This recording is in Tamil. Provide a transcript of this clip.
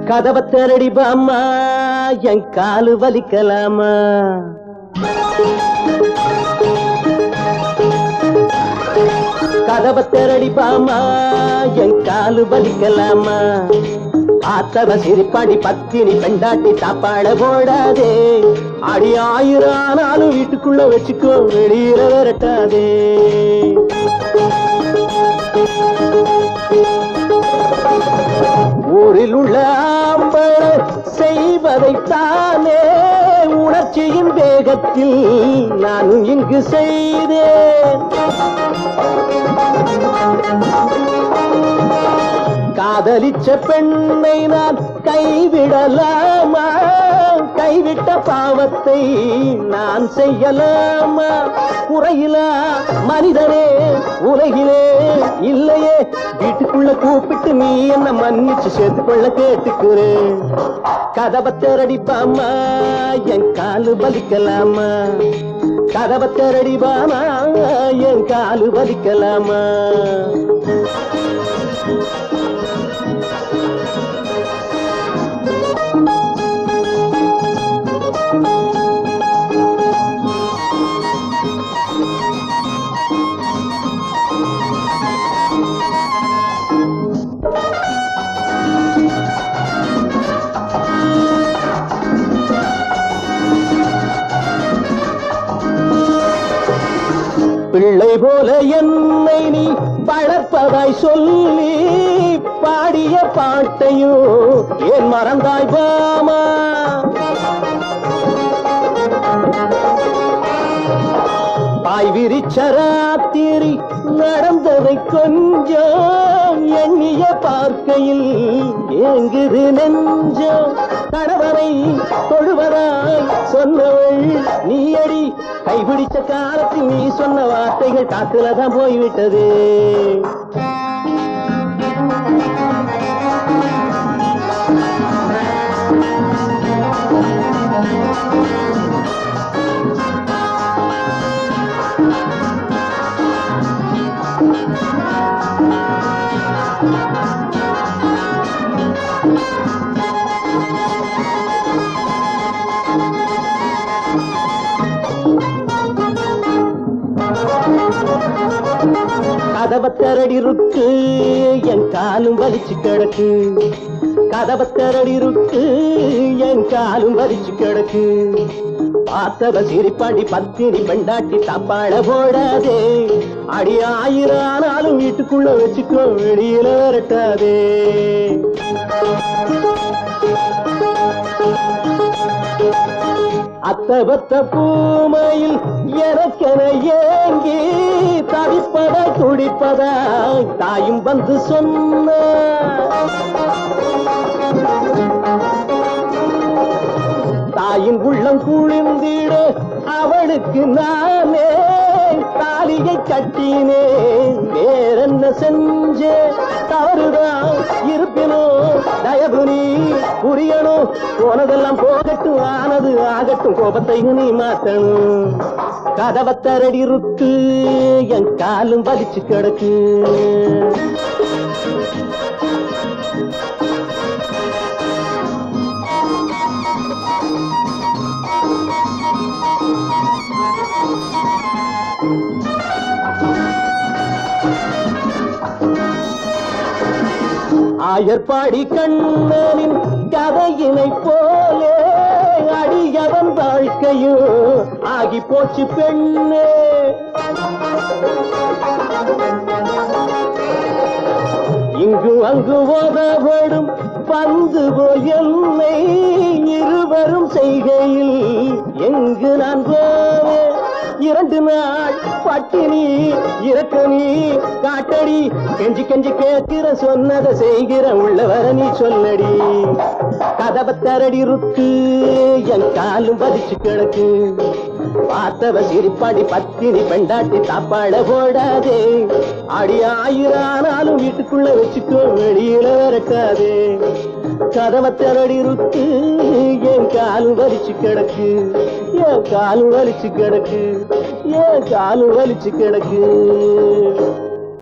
கதவை திரடி பாம்மா என் காலு வலிக்கலாமா கதவை திரடி பாம்மா என் காலு வலிக்கலாமா ஆத்தவ சிரிப்பாடி பத்தினி பெண்டாட்டி சாப்பாட போடாதே அடி ஆயிரம் ஆனாலும் வீட்டுக்குள்ள வச்சுக்கோ வெளியில விரட்டாதே ஊரில் உள்ள ஆம்பள செய்வதைத்தானே உணர்ச்சியின் வேகத்தில் நானும் இங்கு செய்தேன் காதலிச்ச பெண்ணை நான் கைவிடலாமா கைவிட்ட பாவத்தை நான் செய்யலாமா குறையிலா மனிதனே உலகிலே இல்லையே வீட்டுக்குள்ள கூப்பிட்டு நீ என்ன மன்னிச்சு சேர்த்துக்கொள்ள கேட்டுக்கிறேன் கதவை திரடிப்பாமா என் காலு பலிக்கலாமா கதவை திரடிப்பாமா என் காலு பலிக்கலாமா பிள்ளை போல என்னை நீ வளர்ப்பதாய் சொல்லி பாடிய பாட்டையும் ஏன் மறந்தாய் பாமா பாய் விரிச்ச ராத்திரி நடந்ததை கொஞ்சம் எண்ணிய பார்க்கையில் ஏங்குது நெஞ்சம் கணவரை தொழுவதாய் சொன்னவள் நீயடி கைபிடிச்ச காலத்தில் நீ சொன்ன வார்த்தைகள் காத்துலதான் போய்விட்டது கதவை திரடி ருக்கு என் காலும் வலிச்சு கிடக்கு கதவை திரடி ருக்கு என் காலும் வலிச்சு கிடக்கு பார்த்தவ சிரிப்பாடி பத்தினி பெண்டாட்டி தப்பாட போடாதே அடி ஆயிரம் ஆனாலும் வீட்டுக்குள்ள வச்சுக்கோ வெளியில விரட்டாதே அத்தபத்த பூமையில் எனக்கென ஏங்கி தவிப்பதா துடிப்பதா தாயும் வந்து சொன்ன தாயின் உள்ளம் குளிர்ந்திட அவளுக்கு நானே தாலியை கட்டினேன் வேறென்ன செஞ்சேன் தவறுதான் இருப்பினும் தயவு நீ புரியணும் போனதெல்லாம் போகட்டும் ஆனது ஆகட்டும் கோபத்தை நீ மாத்தணும் கதவை தரடி ருக்கு என் காலும் வலிச்சு கிடக்கு ஆயர்பாடி கண்ணனின் கதையினை போலே அடியவன் வாழ்க்கையோ ஆகி போச்சு பெண்ணே இங்கு அங்கு உதவடும் பந்து போல் என்னை இருவரும் செய்கையில் எங்கு நான் போவேன் இரண்டு நாள் பட்டினி இறக்க நீ காட்டடி கெஞ்சி கெஞ்சி கேட்கிற சொன்னதை செய்கிற உள்ளவர நீ சொல்லடி கதவை தரடி ருக்கு என் காலும் பதிச்சு கிடக்கு பார்த்தவ சிரிப்பாடி பத்தினி பெண்டாட்டி தாப்பாட போடாதே அடி ஆயிரம் ஆனாலும் வீட்டுக்குள்ள வச்சுக்கோ வெளியில விரட்டாதே கதவை திரடி இருக்கு என் காலு வலிச்சு கிடக்கு என் காலு வலிச்சு கிடக்கு என் காலு வலிச்சு கிடக்கு